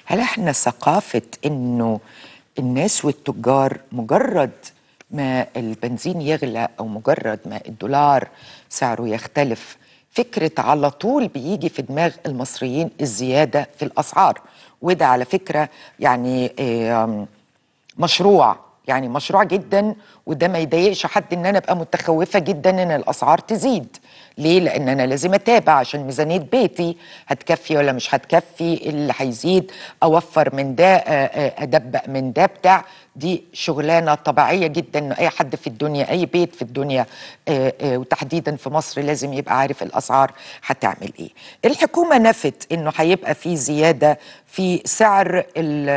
هل احنا ثقافة انه الناس والتجار مجرد ما البنزين يغلى او مجرد ما الدولار سعره يختلف فكرة على طول بيجي في دماغ المصريين الزيادة في الأسعار وده على فكرة يعني آم، مشروع يعني مشروع جدا وده ما يضايقش حد ان انا ابقى متخوفه جدا ان الاسعار تزيد ليه لان انا لازم اتابع عشان ميزانيه بيتي هتكفي ولا مش هتكفي إيه اللي هيزيد اوفر من ده آه، آه، ادبق من ده بتاع دي شغلانه طبيعيه جدا ان اي حد في الدنيا اي بيت في الدنيا آه، آه، وتحديدا في مصر لازم يبقى عارف الاسعار هتعمل ايه الحكومه نفت انه هيبقى في زياده في سعر ال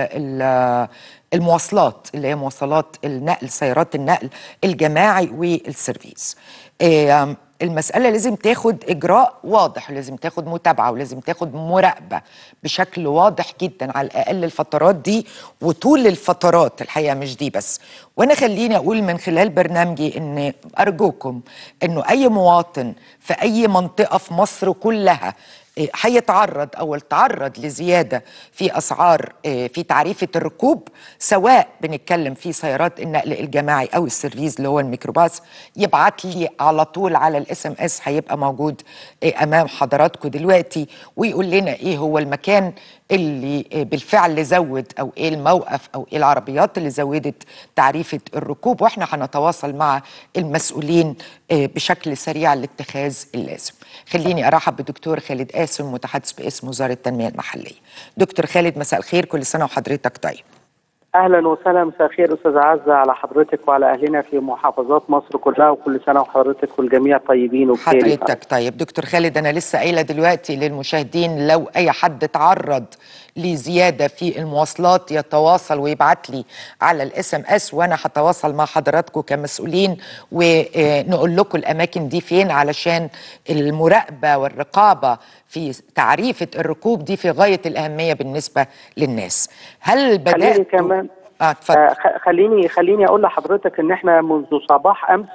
ال المواصلات اللي هي مواصلات النقل سيارات النقل الجماعي والسيرفيس آم، المسألة لازم تاخد إجراء واضح لازم تاخد متابعة ولازم تاخد مراقبة بشكل واضح جدا على الأقل الفترات دي وطول الفترات الحقيقة مش دي بس وأنا خليني أقول من خلال برنامجي إن أرجوكم إنه أي مواطن في أي منطقة في مصر كلها إيه، هيتعرض او تعرض لزياده في اسعار إيه، في تعريفه الركوب سواء بنتكلم في سيارات النقل الجماعي او السيرفيز اللي هو الميكروباص يبعت لي على طول على الاس ام اس هيبقى موجود إيه، امام حضراتكم دلوقتي ويقول لنا ايه هو المكان اللي إيه، بالفعل زود او ايه الموقف او ايه العربيات اللي زودت تعريفه الركوب واحنا هنتواصل مع المسؤولين إيه، بشكل سريع لاتخاذ اللازم خليني ارحب بدكتور خالد قاسم متحدث باسم وزاره التنميه المحليه دكتور خالد مساء الخير كل سنه وحضرتك طيب اهلا وسهلا مساء الخير استاذ عزه على حضرتك وعلى اهلنا في محافظات مصر كلها وكل سنه وحضرتك والجميع طيبين وبخير حضرتك طيب دكتور خالد انا لسه قايله دلوقتي للمشاهدين لو اي حد تعرض لزياده في المواصلات يتواصل ويبعت لي على الاس ام اس وانا هتواصل مع حضراتكم كمسؤولين ونقول لكم الاماكن دي فين علشان المراقبه والرقابه في تعريفه الركوب دي في غايه الاهميه بالنسبه للناس هل بدات خليني كمان اه اتفضل آه خ- خليني خليني اقول لحضرتك ان احنا منذ صباح امس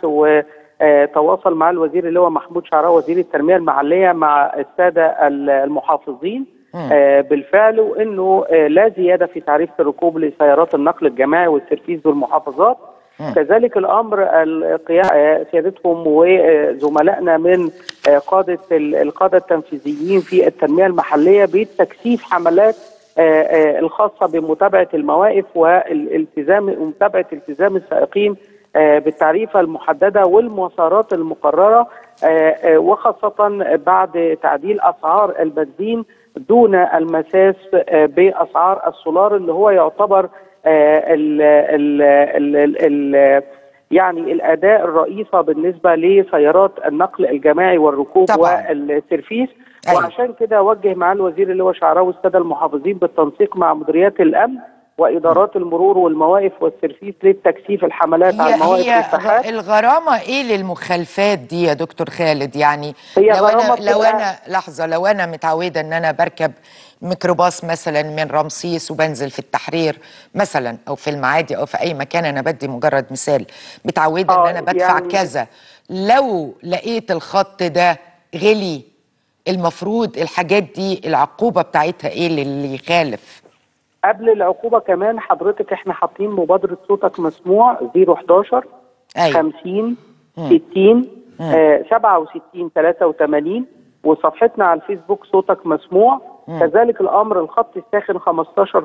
وتواصل مع الوزير اللي هو محمود شعراء وزير التنميه المحليه مع الساده ال- المحافظين آه بالفعل وانه آه لا زياده في تعريف الركوب لسيارات النقل الجماعي والسيرفيز بالمحافظات كذلك الامر القيام آه، سيادتهم وزملائنا من آه، قاده ال- القاده التنفيذيين في التنميه المحليه بتكثيف حملات آه، آه، الخاصه بمتابعه المواقف والالتزام ومتابعه التزام السائقين آه، بالتعريفه المحدده والمسارات المقرره آه، آه، وخاصه بعد تعديل اسعار البنزين دون المساس آه، باسعار السولار اللي هو يعتبر آه، ال ال ال ال ال يعني الاداء الرئيسه بالنسبه لسيارات النقل الجماعي والركوب طبعاً. والسيرفيس أيوة. وعشان كده وجه مع الوزير اللي هو شعراوي الساده المحافظين بالتنسيق مع مديريات الامن وادارات المرور والمواقف والسيرفيس للتكثيف الحملات على هي المواقف هي والساحات غ- الغرامه ايه للمخالفات دي يا دكتور خالد يعني هي لو انا غرامة لو بتبقى- انا لحظه لو انا متعوده ان انا بركب ميكروباص مثلا من رمسيس وبنزل في التحرير مثلا او في المعادي او في اي مكان انا بدي مجرد مثال متعوده ان آه، انا بدفع يعني- كذا لو لقيت الخط ده غلي المفروض الحاجات دي العقوبه بتاعتها ايه للي يخالف قبل العقوبه كمان حضرتك احنا حاطين مبادره صوتك مسموع 011 أيوة. 50 60 آه 67 83 وصفحتنا على الفيسبوك صوتك مسموع كذلك الامر الخط الساخن 15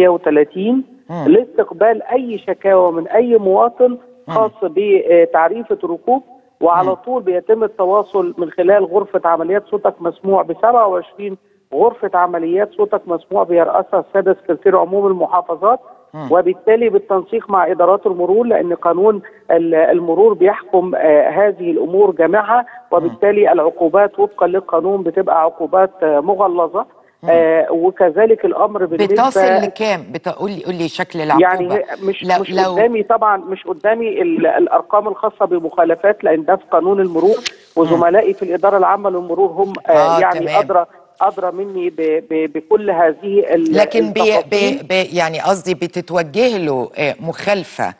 330 لاستقبال اي شكاوى من اي مواطن خاص بتعريفه الركوب وعلى طول بيتم التواصل من خلال غرفه عمليات صوتك مسموع ب 27 غرفه عمليات صوتك مسموع بيرأسها الساده سكرتير عموم المحافظات وبالتالي بالتنسيق مع ادارات المرور لان قانون ال- المرور بيحكم آه، هذه الامور جميعها وبالتالي العقوبات وفقا للقانون بتبقى عقوبات آه، مغلظه آه، وكذلك الامر بالنسبه بتصل لكام بتقول لي قول لي شكل العقوبه يعني هي- مش لو مش لو قدامي طبعا مش قدامي ال- الارقام الخاصه بمخالفات لان ده في قانون المرور وزملائي في الاداره العامه للمرور هم آه آه، يعني تمام. ادرى ادرى مني ب ب بكل هذه ال- لكن بي التفاصيل. بي بي يعني قصدي بتتوجه له آه، مخالفه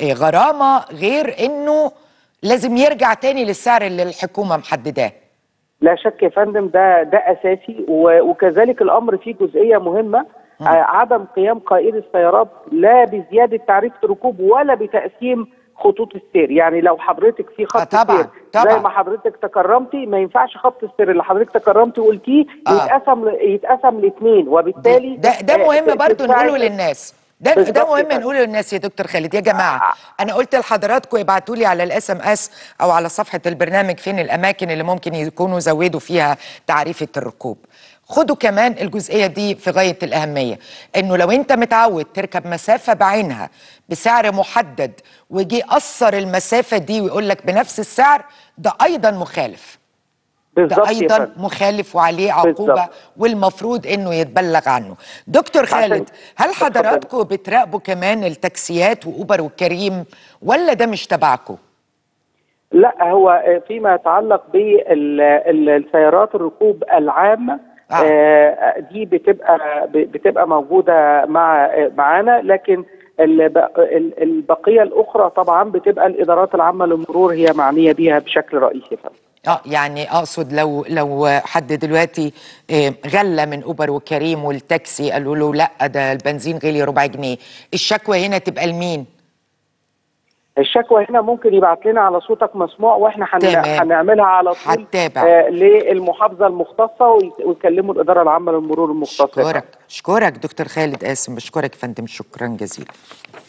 وغرامه غير انه لازم يرجع تاني للسعر اللي الحكومه محدداه لا شك يا فندم ده ده اساسي و- وكذلك الامر فيه جزئيه مهمه آه، عدم قيام قائد السيارات لا بزياده تعريفه الركوب ولا بتقسيم خطوط السير يعني لو حضرتك في خط آه، طبعاً، سير طبعاً. زي ما حضرتك تكرمتي ما ينفعش خط السير اللي حضرتك تكرمتي وقلتيه آه. يتقسم يتقسم لاثنين وبالتالي ده ده آه، مهم ت- برضو تدفعي- نقوله للناس ده ده بالظبط مهم كده. نقوله للناس يا دكتور خالد يا جماعه انا قلت لحضراتكم ابعتوا لي على الاس ام اس او على صفحه البرنامج فين الاماكن اللي ممكن يكونوا زودوا فيها تعريفه الركوب خدوا كمان الجزئيه دي في غايه الاهميه انه لو انت متعود تركب مسافه بعينها بسعر محدد وجي قصر المسافه دي ويقول لك بنفس السعر ده ايضا مخالف ده بالظبط يا ايضا فندم. مخالف وعليه عقوبه بالظبط. والمفروض انه يتبلغ عنه دكتور عشان- خالد هل اتفضل. حضراتكم بتراقبوا كمان التاكسيات واوبر والكريم ولا ده مش تبعكم لا هو فيما يتعلق بالسيارات الركوب العامة آه. آه، دي بتبقى بتبقى موجودة مع معانا لكن الب- ال- البقية الأخرى طبعا بتبقى الإدارات العامة للمرور هي معنية بيها بشكل رئيسي فندم. اه يعني اقصد لو لو حد دلوقتي آه، غلى من اوبر وكريم والتاكسي قالوا له لا ده البنزين غلي ربع جنيه الشكوى هنا تبقى لمين الشكوى هنا ممكن يبعت لنا على صوتك مسموع واحنا هن- تمام. هنعملها على طول هتتابع. آه، للمحافظة المختصة وي- ويكلموا الإدارة العامة للمرور المختصة اشكرك اشكرك دكتور خالد قاسم بشكرك يا فندم شكرا جزيلا